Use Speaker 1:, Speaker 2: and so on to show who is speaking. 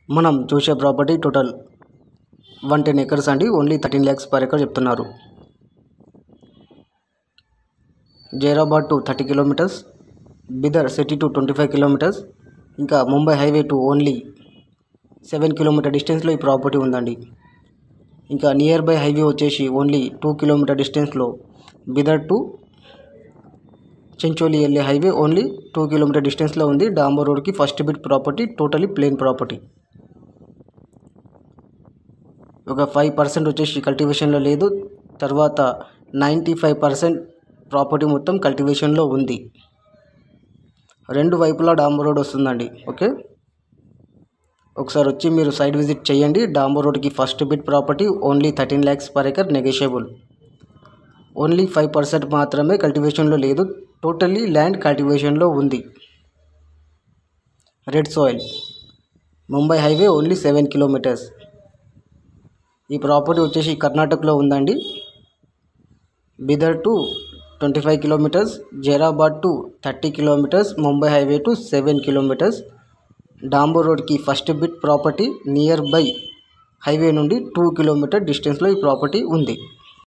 Speaker 1: మనం చూసే property total one ten acres అండి only thirteen lakhs per acre చెప్తున్నారు Zaheerabad to thirty kilometres Bidar city to twenty five kilometres ఇంకా Mumbai highway to only seven kilometre డిస్టెన్స్లో ఈ property ఉందండి ఇంకా నియర్ బై హైవే వచ్చేసి ఓన్లీ టూ కిలోమీటర్ డిస్టెన్స్లో బిదర్ టు చెంచోలి వెళ్ళే హైవే ఓన్లీ టూ కిలోమీటర్ డిస్టెన్స్లో ఉంది డాంబర్ రోడ్కి first bit property totally plain property ఒక ఫైవ్ పర్సెంట్ వచ్చేసి కల్టివేషన్లో లేదు తర్వాత నైంటీ ఫైవ్ పర్సెంట్ ప్రాపర్టీ మొత్తం కల్టివేషన్లో ఉంది రెండు వైపులా డాంబర్ రోడ్ వస్తుందండి ఓకే ఒకసారి వచ్చి మీరు సైడ్ విజిట్ చేయండి డాంబర్ రోడ్కి first bit property only thirteen lakhs per acre negotiable only five percent మాత్రమే కల్టివేషన్లో లేదు టోటల్లీ ల్యాండ్ కల్టివేషన్లో ఉంది red soil Mumbai highway only seven kilometres ఈ ప్రాపర్టీ వచ్చేసి కర్ణాటకలో ఉందండి Bidar to twenty five kilometres Zaheerabad to thirty kilometres Mumbai highway to seven kilometres డాంబర్ రోడ్కి first bit property near by highway నుండి టూ కిలోమీటర్ డిస్టెన్స్లో ఈ ప్రాపర్టీ ఉంది